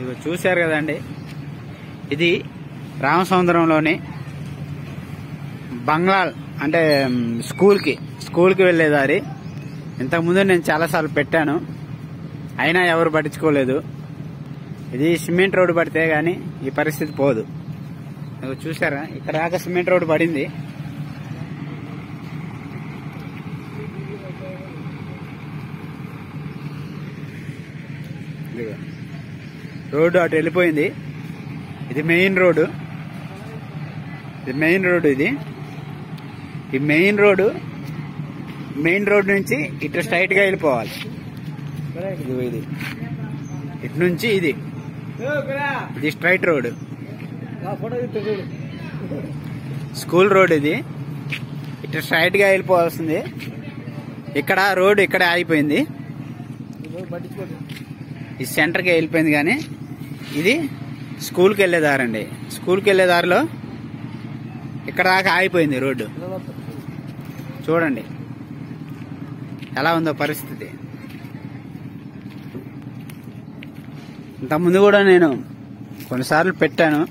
ఇదిగో చూశారు కదండి ఇది రామసముద్రంలోని బంగ్లాల్ అంటే మ్, స్కూల్కి స్కూల్కి వెళ్ళే దారి ఇంతకుముందు నేను చాలాసార్లు పెట్టాను అయినా ఎవరు పట్టించుకోలేదు ఇది సిమెంట్ రోడ్డు పడితే గానీ ఈ పరిస్థితి పోదు ఇదిగో చూసారా ఇక్కడ దాకా సిమెంట్ రోడ్డు పడింది ఇదిగో. రోడ్డు అటు వెళ్ళిపోయింది ఇది మెయిన్ రోడ్డు ఇది మెయిన్ రోడ్డు ఇది ఈ మెయిన్ రోడ్డు మెయిన్ రోడ్ నుంచి ఇటు స్ట్రైట్ గా వెళ్ళిపోవాలి ఇదిగో ఇది ఇటు నుంచి ఇది ఇది స్ట్రైట్ రోడ్ స్కూల్ రోడ్ ఇది ఇటు స్ట్రైట్ గా వెళ్ళిపోవాల్సింది ఇక్కడ రోడ్ ఇక్కడ ఆగిపోయింది ఈ సెంటర్కి వెళ్ళిపోయింది కానీ ఇది స్కూల్కి వెళ్ళే దారండి స్కూల్కి వెళ్ళే దారిలో ఇక్కడ దాకా ఆగిపోయింది రోడ్డు చూడండి ఎలా ఉందో పరిస్థితి ఇంతకుముందు కూడా నేను కొన్నిసార్లు పెట్టాను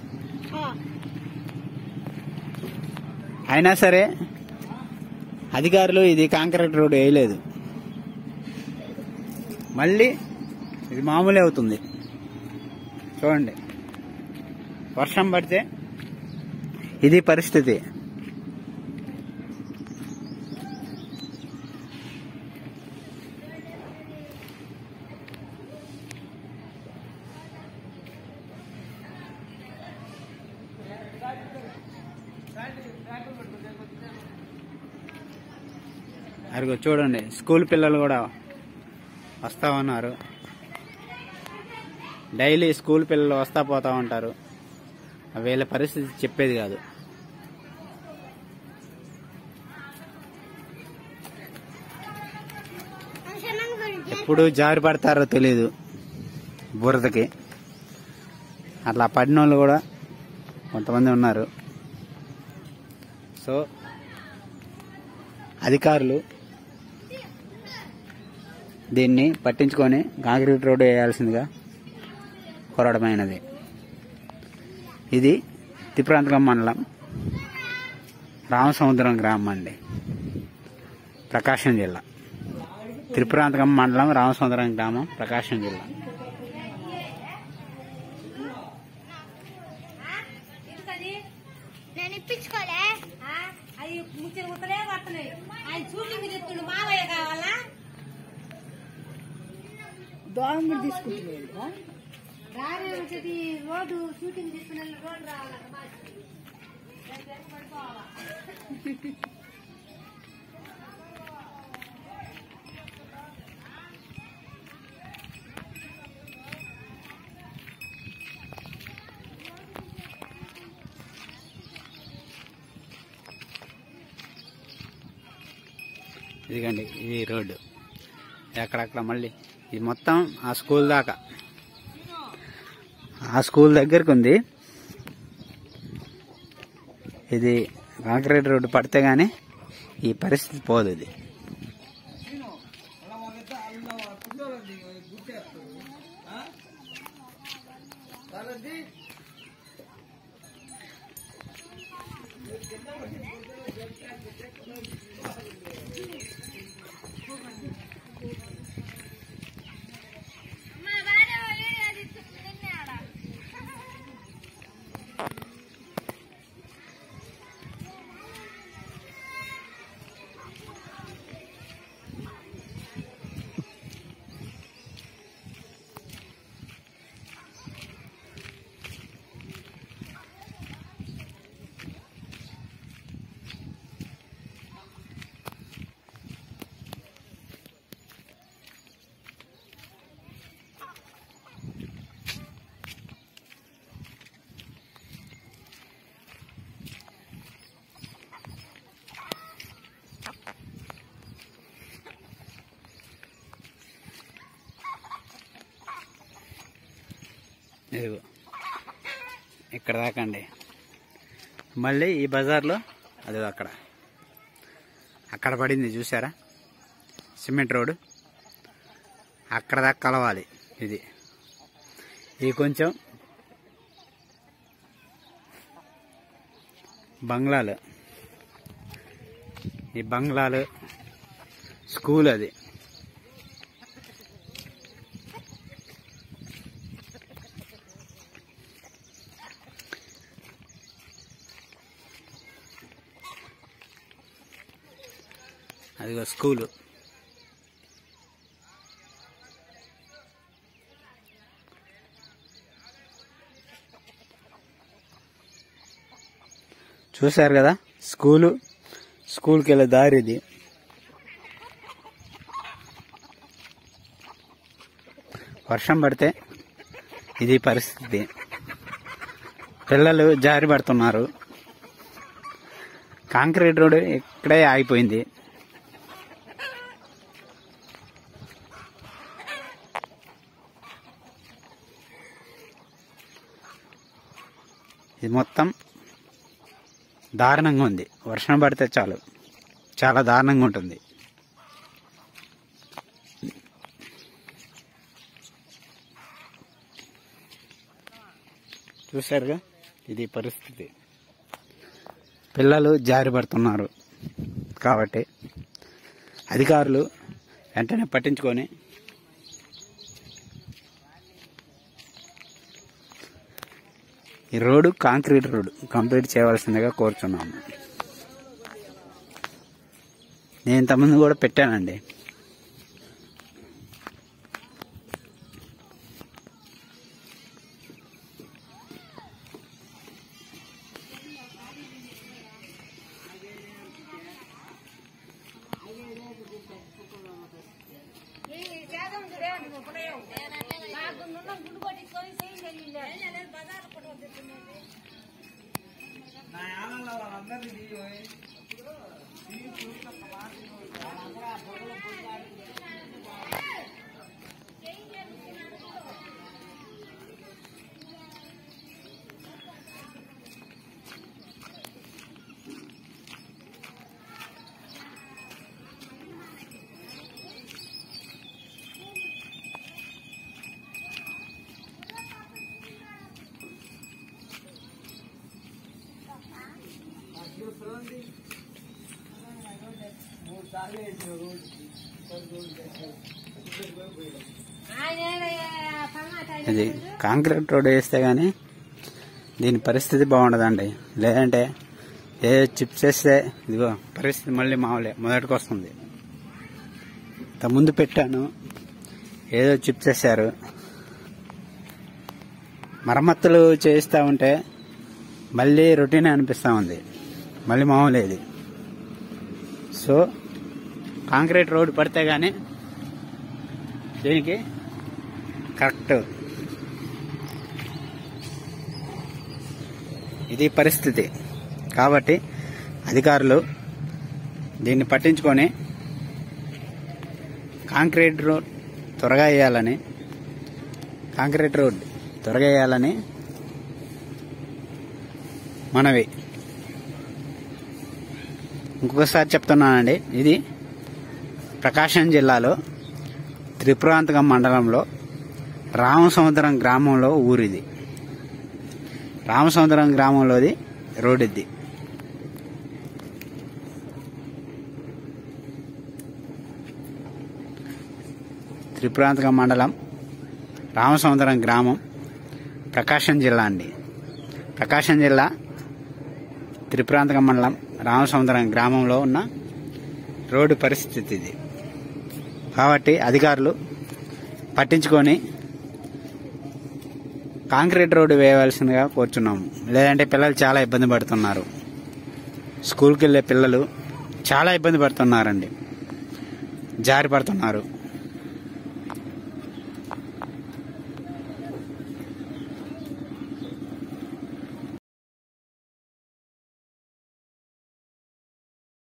అయినా సరే అధికారులు ఇది కాంక్రీట్ రోడ్ వేయలేదు మళ్ళీ ఇది మామూలే అవుతుంది చూడండి వర్షం పడితే ఇది పరిస్థితి అదిగో చూడండి స్కూల్ పిల్లలు కూడా వస్తా ఉన్నారు డైలీ స్కూల్ పిల్లలు వస్తా పోతా ఉంటారు వీళ్ళ పరిస్థితి చెప్పేది కాదు ఎప్పుడు జారి పడతారో తెలియదు బురదకి అట్లా పడిన వాళ్ళు కూడా కొంతమంది ఉన్నారు సో అధికారులు దీన్ని పట్టించుకొని కాంక్రీట్ రోడ్డు వేయాల్సిందిగా కోరడమైనది ఇది తిప్రాంతకం మండలం రామసముద్రం గ్రామం అండి ప్రకాశం జిల్లా త్రిపురాంతకం మండలం రామసముద్రం గ్రామం ప్రకాశం జిల్లా నేను ఇప్పించుకోలే అవి ముచ్చట ముత్తలే పడుతున్నాయి ఆయన షూటింగ్ చెప్తుండు మావయ్య కావాలా దోమలు తీసుకుంటున్నాడు దారి వచ్చేది రోడ్డు షూటింగ్ తీసుకునే రోడ్డు రావాలంట మాకు. ఇదిగండి ఇది రోడ్డు ఎక్కడక్కడ మళ్ళీ ఇది మొత్తం ఆ స్కూల్ దాకా ఆ స్కూల్ దగ్గరకు ఉంది ఇది కాంక్రీట్ రోడ్డు పడితే గానీ ఈ పరిస్థితి పోదు ఇది మా భార్య వీడియో తీస్తుంది నిన్నే ఆడ ఇదిగో ఇక్కడ దాకా అండి మళ్ళీ ఈ బజార్లో అది అక్కడ అక్కడ పడింది చూసారా సిమెంట్ రోడ్డు అక్కడ దాకా కలవాలి ఇది ఇది కొంచెం బంగ్లాలు ఈ బంగ్లాలు స్కూల్ అది అదిగో స్కూలు చూశారు కదా స్కూలు స్కూల్కి వెళ్ళే దారి ఇది వర్షం పడితే ఇది పరిస్థితి పిల్లలు జారి పడుతున్నారు కాంక్రీట్ రోడ్ ఇక్కడే ఆగిపోయింది ఇది మొత్తం దారుణంగా ఉంది వర్షం పడితే చాలు చాలా దారుణంగా ఉంటుంది చూశారుగా ఇది పరిస్థితి పిల్లలు జారి పడుతున్నారు కాబట్టి అధికారులు వెంటనే పట్టించుకొని ఈ రోడ్డు కాంక్రీట్ రోడ్డు కంప్లీట్ చేయవలసిందిగా కోరుచున్నాము నేను ఇంతకుముందు కూడా పెట్టానండి ఇది కాంక్రీట్ రోడ్ వేస్తే గానీ దీని పరిస్థితి బాగుండదండి లేదంటే ఏ చిప్స్ వేస్తే ఇదిగో పరిస్థితి మళ్ళీ మామూలే మొదటికి వస్తుంది ఇంత ముందు పెట్టాను ఏదో చిప్స్ వేశారు మరమ్మతులు చేయిస్తూ ఉంటే మళ్ళీ రొటీన్ అనిపిస్తూ ఉంది మళ్ళీ మామూలే ఇది సో కాంక్రీట్ రోడ్ పడితే కానీ దీనికి కరెక్ట్ ఇది పరిస్థితి కాబట్టి అధికారులు దీన్ని పట్టించుకొని కాంక్రీట్ రోడ్ త్వరగా వేయాలని కాంక్రీట్ రోడ్ త్వరగా వేయాలని మనవి ఇంకొకసారి చెప్తున్నానండి ఇది ప్రకాశం జిల్లాలో త్రిపురాంతకం మండలంలో రామసముద్రం గ్రామంలో ఊరిది రామసముద్రం గ్రామంలోది రోడ్ ఇది త్రిపురాంతకం మండలం రామసముద్రం గ్రామం ప్రకాశం జిల్లా అండి ప్రకాశం జిల్లా త్రిపురాంతకం మండలం రామసముద్రం గ్రామంలో ఉన్న రోడ్డు పరిస్థితి ఇది కాబట్టి అధికారులు పట్టించుకొని కాంక్రీట్ రోడ్డు వేయవలసిందిగా కోరుచున్నాము లేదంటే పిల్లలు చాలా ఇబ్బంది పడుతున్నారు స్కూల్కి వెళ్ళే పిల్లలు చాలా ఇబ్బంది పడుతున్నారండి జారి పడుతున్నారు